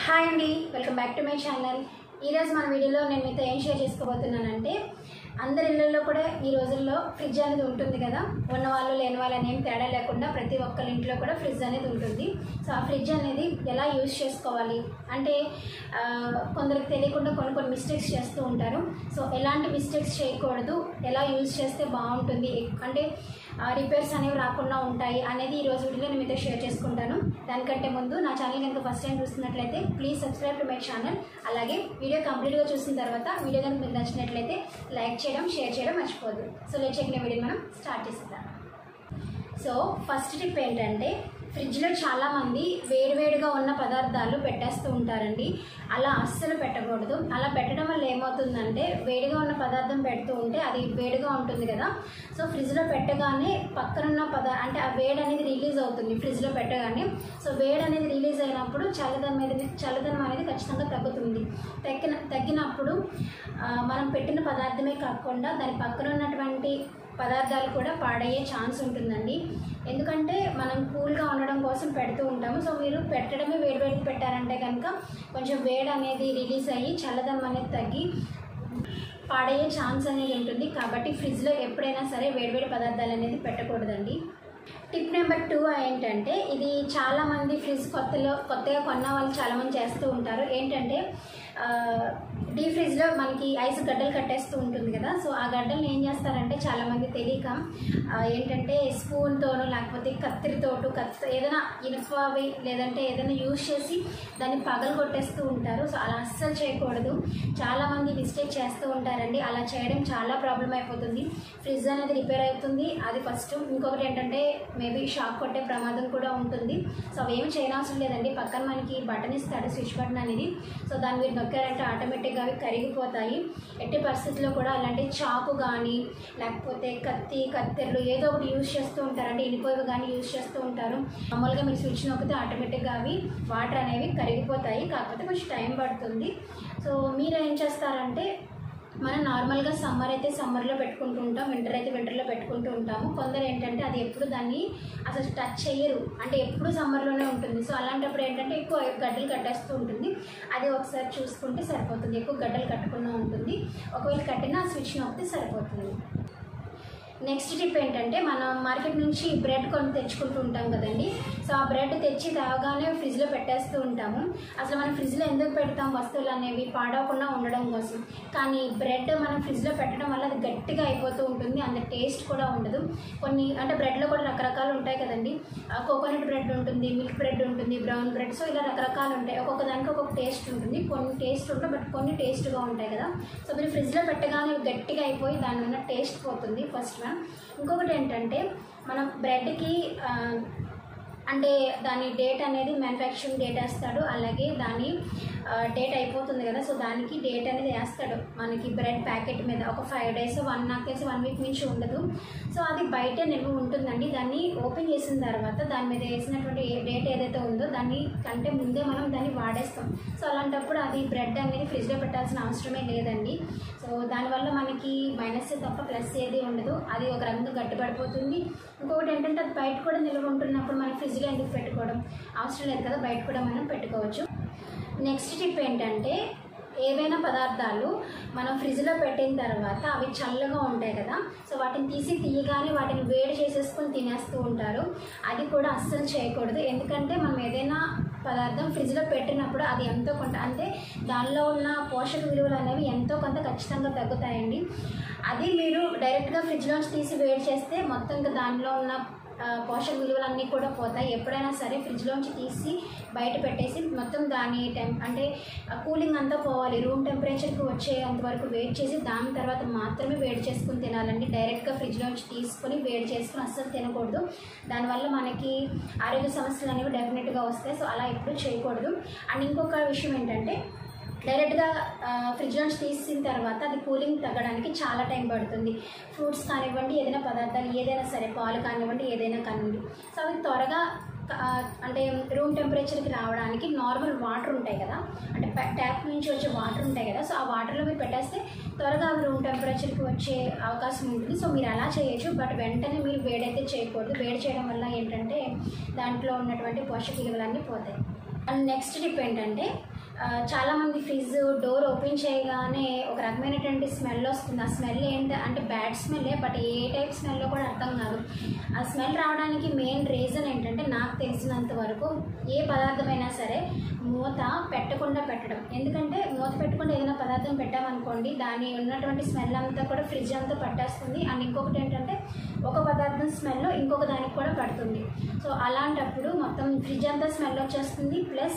hi అండి welcome back to my channel ఈరోజు మన వీడియోలో నేను మీతో ఏం షేర్ చేసుకోబోతున్నానంటే అందరి ఇళ్ళల్లో కూడా ఈ రోజుల్లో ఫ్రిడ్జ్ అనేది ఉంటుంది కదా ఉన్న వాళ్ళు లేని వాళ్ళు అని ఏం తేడా లేకుండా ప్రతి ఒక్కరి ఇంట్లో కూడా ఫ్రిడ్జ్ అనేది ఉంటుంది సో ఆ ఫ్రిడ్జ్ అనేది ఎలా యూజ్ చేసుకోవాలి అంటే ఆ, కొందరికి తెలియకుండా కొన్ని కొన్ని మిస్టేక్స్ చేస్తూ ఉంటారు సో ఎలాంటి మిస్టేక్స్ చేయకూడదు ఎలా యూజ్ చేస్తే బాగుంటుంది అంటే రిపేర్స్ అనేవి రాకుండా ఉంటాయి అనేది ఈ రోజు వీడియోలో నేను మీతో షేర్ చేసుకుంటాను దానికంటే ముందు నా ఛానల్ కనుక ఫస్ట్ టైం చూస్తున్నట్లయితే please subscribe to my channel అలాగే వీడియో కంప్లీట్గా చూసిన తర్వాత వీడియో కనుక మీకు నచ్చినట్లయితే లైక్ చేయడం షేర్ చేయడం మర్చిపోద్దు సో లేట్ చెక్కిన వీడియో మనం స్టార్ట్ చేసేద్దాం సో ఫస్ట్ టిప్ ఏంటంటే ఫ్రిడ్జ్లో చాలామంది వేడివేడిగా ఉన్న పదార్థాలు పెట్టేస్తూ ఉంటారండి అలా అస్సలు పెట్టకూడదు అలా పెట్టడం వల్ల ఏమవుతుందంటే వేడిగా ఉన్న పదార్థం పెడుతూ ఉంటే అది వేడిగా ఉంటుంది కదా సో ఫ్రిడ్జ్లో పెట్టగానే పక్కనున్న పద అంటే ఆ వేడి అనేది రిలీజ్ అవుతుంది ఫ్రిడ్జ్లో పెట్టగానే సో వేడి అనేది రిలీజ్ అయినప్పుడు చల్లదనం అనేది చల్లదనం అనేది ఖచ్చితంగా తగ్గుతుంది తగ్గిన తగ్గినప్పుడు ఆ, మనం పెట్టిన పదార్థమే కాకుండా దాని పక్కన ఉన్నటువంటి పదార్థాలు కూడా పాడయ్యే ఛాన్స్ ఉంటుందండి ఎందుకంటే మనం కూల్గా ఉండడం కోసం పెడుతూ ఉంటాము సో మీరు పెట్టడమే వేడి వేడికి పెట్టారంటే కనుక కొంచెం వేడి అనేది రిలీజ్ అయ్యి చల్లదనం అనేది తగ్గి పాడయ్యే ఛాన్స్ అనేది ఉంటుంది కాబట్టి ఫ్రిడ్జ్లో ఎప్పుడైనా సరే వేడివేడి పదార్థాలు అనేది పెట్టకూడదండి టిప్ నెంబర్ టూ ఏంటంటే ఇది చాలామంది ఫ్రిడ్జ్ కొత్తలో కొత్తగా కొన్న వాళ్ళు చాలామంది చేస్తూ ఉంటారు ఏంటంటే డీ ఫ్రిడ్జ్లో మనకి ఐస్ గడ్డలు కట్టేస్తూ ఉంటుంది కదా సో ఆ గడ్డల్ని ఏం చేస్తారంటే చాలామంది తెలియక ఆ, ఏంటంటే స్పూన్తోనో లేకపోతే కత్తిరితోటు కత్తి ఏదైనా ఇనుపవి లేదంటే ఏదైనా యూజ్ చేసి దాన్ని పగలు కొట్టేస్తూ ఉంటారు సో అలా అస్సలు చేయకూడదు చాలామంది మిస్టేక్ చేస్తూ ఉంటారండి అలా చేయడం చాలా ప్రాబ్లం అయిపోతుంది ఫ్రిడ్జ్ అనేది రిపేర్ అవుతుంది అది ఫస్ట్ ఇంకొకటి ఏంటంటే మేబీ షాక్ కొట్టే ప్రమాదం కూడా ఉంటుంది సో అవి ఏమి చేయనవసరం లేదండి పక్కన మనకి బటన్ ఇస్తాడు స్విచ్ బటన్ అనేది సో దాన్ని మీరు నొక్కారంటే ఆటోమేటిక్గా అవి కరిగిపోతాయి ఎట్టి పరిస్థితుల్లో కూడా అలాంటి చాకు కానీ లేకపోతే కత్తి కత్తెరలు ఏదో ఒకటి యూజ్ చేస్తూ ఉంటారు అంటే ఇనుపవి కానీ యూజ్ చేస్తూ ఉంటారు మామూలుగా మీరు స్విచ్ నొక్కితే ఆటోమేటిక్గా అవి వాటర్ అనేవి కరిగిపోతాయి కాకపోతే కొంచెం టైం పడుతుంది సో మీరు ఏం చేస్తారంటే మనం నార్మల్గా సమ్మర్ అయితే సమ్మర్లో పెట్టుకుంటూ ఉంటాం వింటర్ అయితే వింటర్లో పెట్టుకుంటూ ఉంటాము కొందరు ఏంటంటే అది ఎప్పుడు దాన్ని అసలు టచ్ చేయరు అంటే ఎప్పుడు సమ్మర్లోనే ఉంటుంది సో అలాంటప్పుడు ఏంటంటే ఎక్కువ గడ్డలు కట్టేస్తూ ఉంటుంది అది ఒకసారి చూసుకుంటే సరిపోతుంది ఎక్కువ గడ్డలు కట్టకుండా ఉంటుంది ఒకవేళ కట్టినా స్విచ్ నొక్కితే సరిపోతుంది నెక్స్ట్ టిప్ ఏంటంటే మనం మార్కెట్ నుంచి బ్రెడ్ కొని తెచ్చుకుంటూ ఉంటాం కదండి సో ఆ బ్రెడ్ తెచ్చి తాగానే ఫ్రిడ్జ్లో పెట్టేస్తూ ఉంటాము అసలు మనం ఫ్రిడ్జ్లో ఎందుకు పెడతాం వస్తువులు అనేవి పాడవకుండా ఉండడం కోసం కానీ బ్రెడ్ మనం ఫ్రిడ్జ్లో పెట్టడం వల్ల అది గట్టిగా అయిపోతూ ఉంటుంది అంత టేస్ట్ కూడా ఉండదు కొన్ని అంటే బ్రెడ్లో కూడా రకరకాలు ఉంటాయి కదండి కోకోనట్ బ్రెడ్ ఉంటుంది మిల్క్ బ్రెడ్ ఉంటుంది బ్రౌన్ బ్రెడ్ సో ఇలా రకరకాలు ఉంటాయి ఒక్కొక్క దానికి ఒక్కొక్క టేస్ట్ ఉంటుంది కొన్ని టేస్ట్ ఉంటాయి బట్ కొన్ని టేస్ట్గా ఉంటాయి కదా సో మీరు ఫ్రిడ్జ్లో పెట్టగానే ఇవి గట్టిగా అయిపోయి దాని ఉన్న టేస్ట్ పోతుంది ఫస్ట్ వన్ ఇంకొకటి ఏంటంటే మనం బ్రెడ్కి అంటే దాని డేట్ అనేది మ్యానుఫ్యాక్చరింగ్ డేట్ వేస్తాడు అలాగే దాని డేట్ అయిపోతుంది కదా సో దానికి డేట్ అనేది వేస్తాడు మనకి బ్రెడ్ ప్యాకెట్ మీద ఒక ఫైవ్ డేస్ వన్ నాకు తెలిసి వన్ వీక్ నుంచి ఉండదు సో అది బయట నిల్వ ఉంటుందండి దాన్ని ఓపెన్ చేసిన తర్వాత దాని మీద వేసినటువంటి డేట్ ఏదైతే ఉందో దాన్ని కంటే ముందే మనం దాన్ని వాడేస్తాం సో అలాంటప్పుడు అది బ్రెడ్ అనేది ఫ్రిడ్జ్లో పెట్టాల్సిన అవసరమే లేదండి సో దానివల్ల మనకి మైనస్ తప్ప ప్లస్ ఏది ఉండదు అది ఒక రకంగా గట్టిపడిపోతుంది ఇంకొకటి ఏంటంటే అది బయట కూడా నిల్వ ఉంటున్నప్పుడు మనం ఫ్రిడ్జ్లో ఎందుకు పెట్టుకోవడం అవసరం లేదు కదా బయట కూడా మనం పెట్టుకోవచ్చు నెక్స్ట్ టిప్ ఏంటంటే ఏవైనా పదార్థాలు మనం ఫ్రిడ్జ్లో పెట్టిన తర్వాత అవి చల్లగా ఉంటాయి కదా సో వాటిని తీసి తీయగానే వాటిని వేడి చేసేసుకొని తినేస్తూ ఉంటారు అది కూడా అస్సలు చేయకూడదు ఎందుకంటే మనం ఏదైనా పదార్థం ఫ్రిడ్జ్లో పెట్టినప్పుడు అది ఎంతో కొంత అంటే దానిలో ఉన్న పోషక విలువలు అనేవి ఎంతో కొంత ఖచ్చితంగా తగ్గుతాయండి అది మీరు డైరెక్ట్గా ఫ్రిడ్జ్లోంచి తీసి వేడి చేస్తే మొత్తం ఇంకా దానిలో ఉన్న ఆ, పోషక విలువలన్నీ కూడా పోతాయి ఎప్పుడైనా సరే ఫ్రిడ్జ్లోంచి తీసి బయట పెట్టేసి మొత్తం దాని టెం అంటే కూలింగ్ అంతా పోవాలి రూమ్ టెంపరేచర్కి వచ్చేంత వరకు వెయిట్ చేసి దాని తర్వాత మాత్రమే వేడి చేసుకుని తినాలండి డైరెక్ట్గా ఫ్రిడ్జ్లోంచి తీసుకొని వేడి చేసుకుని అస్సలు తినకూడదు దానివల్ల మనకి ఆరోగ్య సమస్యలు అనేవి డెఫినెట్గా వస్తాయి సో అలా ఎప్పుడూ చేయకూడదు అండ్ ఇంకొక విషయం ఏంటంటే డైరెక్ట్గా ఫ్రిడ్జ్ నుంచి తీసిన తర్వాత అది కూలింగ్ తగ్గడానికి చాలా టైం పడుతుంది ఫ్రూట్స్ కానివ్వండి ఏదైనా పదార్థాలు ఏదైనా సరే పాలు కానివ్వండి ఏదైనా కానివ్వండి సో అవి త్వరగా ఆ, అంటే రూమ్ టెంపరేచర్కి రావడానికి నార్మల్ వాటర్ ఉంటాయి కదా అంటే ట్యాప్ నుంచి వచ్చే వాటర్ ఉంటాయి కదా సో ఆ వాటర్లో మీరు పెట్టేస్తే త్వరగా అవి రూమ్ టెంపరేచర్కి వచ్చే అవకాశం ఉంటుంది సో మీరు అలా చేయొచ్చు బట్ వెంటనే మీరు వేడైతే చేయకూడదు వేడి చేయడం వల్ల ఏంటంటే దాంట్లో ఉన్నటువంటి పోషక విలువలన్నీ పోతాయి అండ్ నెక్స్ట్ టిప్ ఏంటంటే ఆ, చాలామంది ఫ్రిడ్జ్ డోర్ ఓపెన్ చేయగానే ఒక రకమైనటువంటి స్మెల్ వస్తుంది ఆ స్మెల్ ఏంటి అంటే బ్యాడ్ స్మెల్లే బట్ ఏ టైప్ స్మెల్లో కూడా అర్థం కాదు ఆ స్మెల్ రావడానికి మెయిన్ రీజన్ ఏంటంటే నాకు తెలిసినంత వరకు ఏ పదార్థమైనా సరే మూత పెట్టకుండా పెట్టడం ఎందుకంటే మూత పెట్టకుండా ఏదైనా పదార్థం పెట్టామనుకోండి దాని ఉన్నటువంటి స్మెల్ అంతా కూడా ఫ్రిడ్జ్ అంతా పట్టేస్తుంది అండ్ ఇంకొకటి ఏంటంటే ఒక పదార్థం స్మెల్ ఇంకొక దానికి కూడా పడుతుంది సో అలాంటప్పుడు మొత్తం ఫ్రిడ్జ్ అంతా స్మెల్ వచ్చేస్తుంది ప్లస్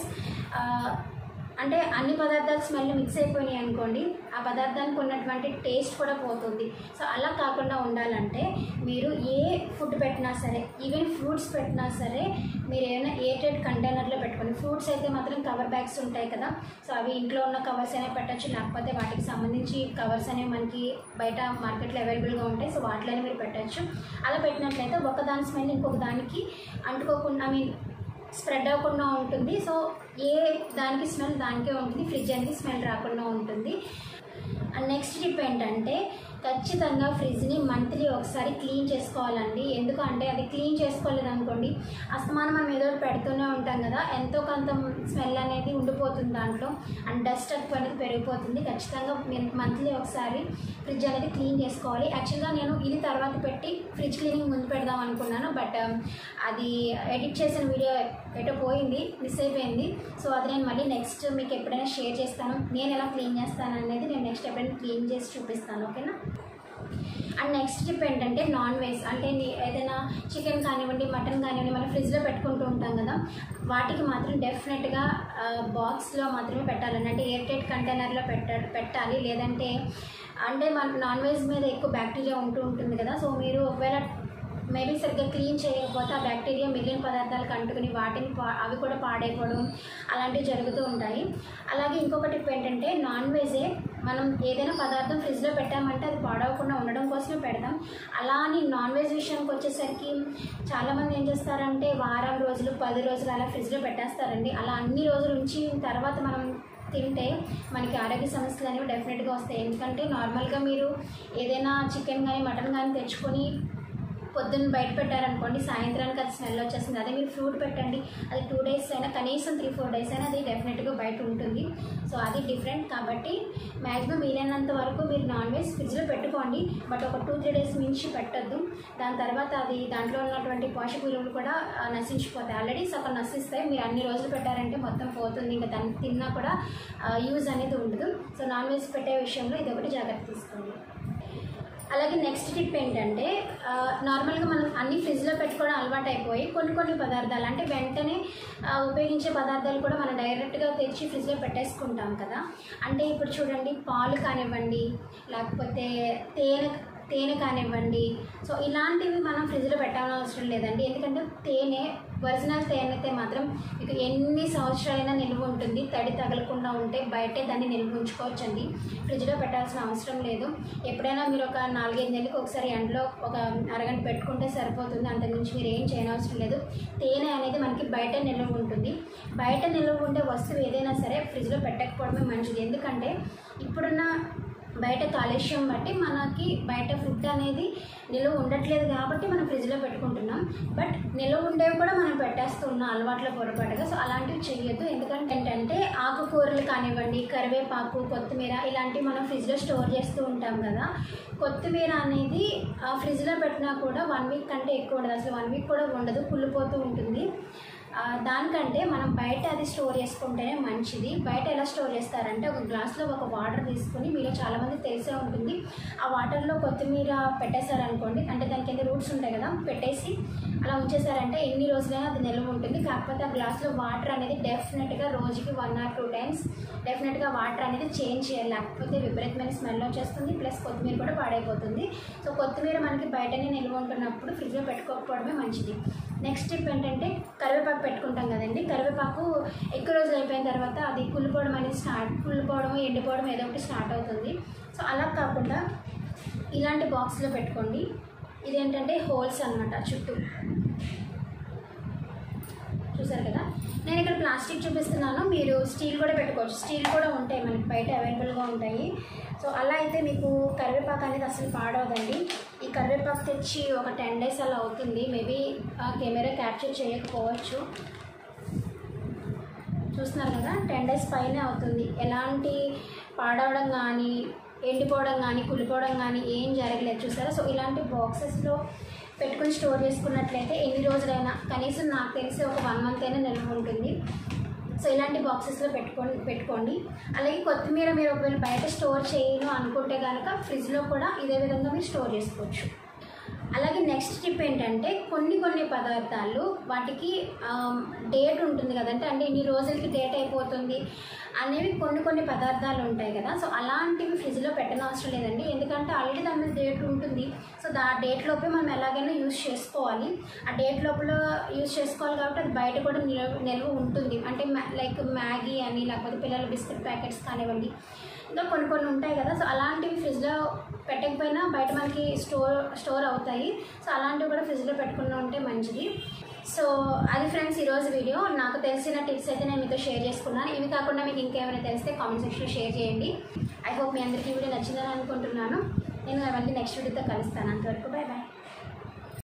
అంటే అన్ని పదార్థాల స్మెల్ మిక్స్ అయిపోయినాయి అనుకోండి ఆ పదార్థానికి ఉన్నటువంటి టేస్ట్ కూడా పోతుంది సో అలా కాకుండా ఉండాలంటే మీరు ఏ ఫుడ్ పెట్టినా సరే ఈవెన్ ఫ్రూట్స్ పెట్టినా సరే మీరు ఏమైనా ఎయిటెడ్ కంటైనర్లో పెట్టుకోండి ఫ్రూట్స్ అయితే మాత్రం కవర్ బ్యాగ్స్ ఉంటాయి కదా సో అవి ఇంట్లో ఉన్న కవర్స్ అనేవి పెట్టచ్చు లేకపోతే వాటికి సంబంధించి కవర్స్ అనేవి మనకి బయట మార్కెట్లో అవైలబుల్గా ఉంటాయి సో వాటిలోనే మీరు పెట్టచ్చు అలా పెట్టినట్లయితే ఒక దాని స్మెల్ ఇంకొక దానికి అంటుకోకుండా ఐ మీన్ స్ప్రెడ్ అవ్వకుండా ఉంటుంది సో ఏ దానికి స్మెల్ దానికే ఉంటుంది ఫ్రిడ్జ్ అనేది స్మెల్ రాకుండా ఉంటుంది అండ్ నెక్స్ట్ టిప్ ఏంటంటే ఖచ్చితంగా ఫ్రిడ్జ్ని మంత్లీ ఒకసారి క్లీన్ చేసుకోవాలండి ఎందుకంటే అది క్లీన్ చేసుకోలేదు అనుకోండి అస్తమానం మనం ఏదో ఒకటి పెడుతూనే ఉంటాం కదా ఎంతో కొంత స్మెల్ అనేది ఉండిపోతుంది దాంట్లో అండ్ డస్ట్ ఎక్కువ అనేది పెరిగిపోతుంది ఖచ్చితంగా మంత్లీ ఒకసారి ఫ్రిడ్జ్ అనేది క్లీన్ చేసుకోవాలి యాక్చువల్గా నేను ఇది తర్వాత పెట్టి ఫ్రిడ్జ్ క్లీనింగ్ ముందు పెడదాం అనుకున్నాను బట్ అది ఎడిట్ చేసిన వీడియో ఎటో పోయింది మిస్ అయిపోయింది సో అది నేను మళ్ళీ నెక్స్ట్ మీకు ఎప్పుడైనా షేర్ చేస్తాను నేను ఎలా క్లీన్ చేస్తాను అనేది నేను నెక్స్ట్ ఎప్పుడైనా క్లీన్ చేసి చూపిస్తాను ఓకేనా అండ్ నెక్స్ట్ టిప్ ఏంటంటే నాన్ వెజ్ అంటే నీ- ఏదైనా చికెన్ కానివ్వండి మటన్ కానివ్వండి మనం ఫ్రిడ్జ్లో పెట్టుకుంటూ ఉంటాం కదా వాటికి మాత్రం డెఫినెట్గా బాక్స్లో మాత్రమే పెట్టాలండి అంటే ఎయిర్ టైట్ కంటైనర్లో పెట్ట పెట్టాలి లేదంటే అంటే మన నాన్ వెజ్ మీద ఎక్కువ బ్యాక్టీరియా ఉంటూ ఉంటుంది కదా సో మీరు ఒకవేళ మేబీ సరిగ్గా క్లీన్ చేయకపోతే ఆ బ్యాక్టీరియా మిగిలిన పదార్థాలకు అంటుకుని వాటిని పా అవి కూడా పాడైపోవడం అలాంటివి జరుగుతూ ఉంటాయి అలాగే ఇంకొక టిప్ ఏంటంటే నాన్ వెజే మనం ఏదైనా పదార్థం ఫ్రిడ్జ్లో పెట్టామంటే అది పాడవకుండా ఉండడం కోసమే పెడతాం అలా అని నాన్ వెజ్ విషయానికి వచ్చేసరికి చాలామంది ఏం చేస్తారంటే వారం రోజులు పది రోజులు అలా ఫ్రిడ్జ్లో పెట్టేస్తారండి అలా అన్ని రోజులు ఉంచి తర్వాత మనం తింటే మనకి ఆరోగ్య సమస్యలు అనేవి డెఫినెట్గా వస్తాయి ఎందుకంటే నార్మల్గా మీరు ఏదైనా చికెన్ కానీ మటన్ కానీ తెచ్చుకొని పొద్దున్న బయట పెట్టారనుకోండి సాయంత్రానికి అది స్మెల్ వచ్చేస్తుంది అదే మీరు ఫ్రూట్ పెట్టండి అది టూ డేస్ అయినా కనీసం త్రీ ఫోర్ డేస్ అయినా అది డెఫినెట్గా బయట ఉంటుంది సో అది డిఫరెంట్ కాబట్టి మ్యాక్సిమం వీలైనంత వరకు మీరు నాన్ వెజ్ ఫ్రిడ్జ్లో పెట్టుకోండి బట్ ఒక టూ త్రీ డేస్ మించి పెట్టద్దు దాని తర్వాత అది దాంట్లో ఉన్నటువంటి పోషక విలువలు కూడా ఆ, నశించిపోతాయి ఆల్రెడీ సగం నశిస్తాయి మీరు అన్ని రోజులు పెట్టారంటే మొత్తం పోతుంది ఇంకా దాన్ని తిన్నా కూడా యూజ్ అనేది ఉండదు సో నాన్ వెజ్ పెట్టే విషయంలో ఇది ఒకటి జాగ్రత్త తీసుకోండి అలాగే నెక్స్ట్ టిప్ ఏంటంటే ఆ, నార్మల్గా మనం అన్ని ఫ్రిడ్జ్లో పెట్టుకోవడం అలవాటు అయిపోయి కొన్ని కొన్ని పదార్థాలు అంటే వెంటనే ఆ, ఉపయోగించే పదార్థాలు కూడా మనం డైరెక్ట్గా తెచ్చి ఫ్రిడ్జ్లో పెట్టేసుకుంటాం కదా అంటే ఇప్పుడు చూడండి పాలు కానివ్వండి లేకపోతే తేనె తేనె కానివ్వండి సో ఇలాంటివి మనం ఫ్రిడ్జ్లో పెట్టాల్సిన అవసరం లేదండి ఎందుకంటే తేనె ఒరిజినల్ తేనె అయితే మాత్రం మీకు ఎన్ని సంవత్సరాలైనా నిల్వ ఉంటుంది తడి తగలకుండా ఉంటే బయటే దాన్ని నిల్వ ఉంచుకోవచ్చండి ఫ్రిడ్జ్లో పెట్టాల్సిన అవసరం లేదు ఎప్పుడైనా మీరు ఒక నాలుగైదు నెలలకు ఒకసారి ఎండలో ఒక అరగంట పెట్టుకుంటే సరిపోతుంది అంతకుమించి మీరు ఏం చేయనవసరం లేదు తేనె అనేది మనకి బయట నిల్వ ఉంటుంది బయట నిల్వ ఉండే వస్తువు ఏదైనా సరే ఫ్రిడ్జ్లో పెట్టకపోవడమే మంచిది ఎందుకంటే ఇప్పుడున్న బయట కాలుష్యం బట్టి మనకి బయట ఫుడ్ అనేది నిలువ ఉండట్లేదు కాబట్టి మనం ఫ్రిడ్జ్లో పెట్టుకుంటున్నాం బట్ నిలువ ఉండేవి కూడా మనం పెట్టేస్తున్నాం అలవాట్ల పొరపాటుగా సో అలాంటివి చేయొద్దు ఎందుకంటే ఏంటంటే ఆకుకూరలు కానివ్వండి కరివేపాకు కొత్తిమీర ఇలాంటివి మనం ఫ్రిడ్జ్లో స్టోర్ చేస్తూ ఉంటాం కదా కొత్తిమీర అనేది ఆ ఫ్రిడ్జ్లో పెట్టినా కూడా వన్ వీక్ కంటే ఎక్కువ ఉండదు అసలు వన్ వీక్ కూడా ఉండదు కుళ్ళిపోతూ ఉంటుంది ఆ, దానికంటే మనం బయట అది స్టోర్ చేసుకుంటేనే మంచిది బయట ఎలా స్టోర్ చేస్తారంటే ఒక గ్లాస్లో ఒక వాటర్ తీసుకుని మీలో చాలామంది తెలిసే ఉంటుంది ఆ వాటర్లో కొత్తిమీర పెట్టేశారనుకోండి అంటే దాని కింద రూట్స్ ఉంటాయి కదా పెట్టేసి అలా ఉంచేసారంటే ఎన్ని రోజులైనా అది నిల్వ ఉంటుంది కాకపోతే ఆ గ్లాస్లో వాటర్ అనేది డెఫినెట్గా రోజుకి వన్ ఆర్ టూ టైమ్స్ డెఫినెట్గా వాటర్ అనేది చేంజ్ చేయాలి లేకపోతే విపరీతమైన స్మెల్ వచ్చేస్తుంది ప్లస్ కొత్తిమీర కూడా పాడైపోతుంది సో కొత్తిమీర మనకి బయటనే నిల్వ ఉంటున్నప్పుడు ఫ్రిడ్జ్లో పెట్టుకోకపోవడమే మంచిది నెక్స్ట్ టిప్ ఏంటంటే కరివేపాకు పెట్టుకుంటాం కదండి కరివేపాకు ఎక్కువ రోజులు అయిపోయిన తర్వాత అది కుళ్ళిపోవడం అనేది స్టార్ట్ కుళ్ళిపోవడం ఎండిపోవడం ఏదో ఒకటి స్టార్ట్ అవుతుంది సో అలా కాకుండా ఇలాంటి బాక్స్లో పెట్టుకోండి ఇదేంటంటే హోల్స్ అన్నమాట చుట్టూ చూసారు కదా నేను ఇక్కడ ప్లాస్టిక్ చూపిస్తున్నాను మీరు స్టీల్ కూడా పెట్టుకోవచ్చు స్టీల్ కూడా ఉంటాయి మనకి బయట అవైలబుల్గా ఉంటాయి సో అలా అయితే మీకు కరివేపాకు అనేది అసలు పాడవదండి ఈ కరివేపాకు తెచ్చి ఒక టెన్ డేస్ అలా అవుతుంది మేబీ ఆ కెమెరా క్యాప్చర్ చేయకపోవచ్చు చూస్తున్నారు కదా టెన్ డేస్ పైనే అవుతుంది ఎలాంటి పాడవడం కానీ ఎండిపోవడం కానీ కులిపోవడం కానీ ఏం జరగలేదు చూసారా సో ఇలాంటి బాక్సెస్లో పెట్టుకొని స్టోర్ చేసుకున్నట్లయితే ఎన్ని రోజులైనా కనీసం నాకు తెలిసి ఒక వన్ మంత్ అయినా నిల్వ ఉంటుంది సో ఇలాంటి బాక్సెస్లో పెట్టుకోండి పెట్టుకోండి అలాగే కొత్తిమీర మీరు ఒకవేళ బయట స్టోర్ చేయను అనుకుంటే కనుక ఫ్రిడ్జ్లో కూడా ఇదే విధంగా మీరు స్టోర్ చేసుకోవచ్చు అలాగే నెక్స్ట్ టిప్ ఏంటంటే కొన్ని కొన్ని పదార్థాలు వాటికి డేట్ ఉంటుంది కదంటే అంటే ఇన్ని రోజులకి డేట్ అయిపోతుంది అనేవి కొన్ని కొన్ని పదార్థాలు ఉంటాయి కదా సో అలాంటివి ఫ్రిడ్జ్లో పెట్టనవసరం లేదండి ఎందుకంటే ఆల్రెడీ దాని మీద డేట్ ఉంటుంది సో దా డేట్ లోపే మనం ఎలాగైనా యూస్ చేసుకోవాలి ఆ డేట్ లోపల యూస్ చేసుకోవాలి కాబట్టి అది బయట కూడా నిల్వ నిల్వ ఉంటుంది అంటే మ్యా- లైక్ మ్యాగీ అని లేకపోతే పిల్లల బిస్కెట్ ప్యాకెట్స్ కానివ్వండి ఇంకా కొన్ని కొన్ని ఉంటాయి కదా సో అలాంటివి ఫ్రిడ్జ్లో పెట్టకపోయినా బయట మనకి స్టోర్ స్టోర్ అవుతాయి సో అలాంటివి కూడా ఫ్రిడ్జ్లో పెట్టుకుని ఉంటే మంచిది సో అది ఫ్రెండ్స్ ఈరోజు వీడియో నాకు తెలిసిన టిప్స్ అయితే నేను మీతో షేర్ చేసుకున్నాను ఇవి కాకుండా మీకు ఇంకేమైనా తెలిస్తే కామెంట్ సెక్షన్లో షేర్ చేయండి ఐ హోప్ మీ అందరికీ ఈ వీడియో నచ్చిందని అనుకుంటున్నాను నేను అవన్నీ నెక్స్ట్ వీడియోతో కలుస్తాను అంతవరకు బాయ్ బాయ్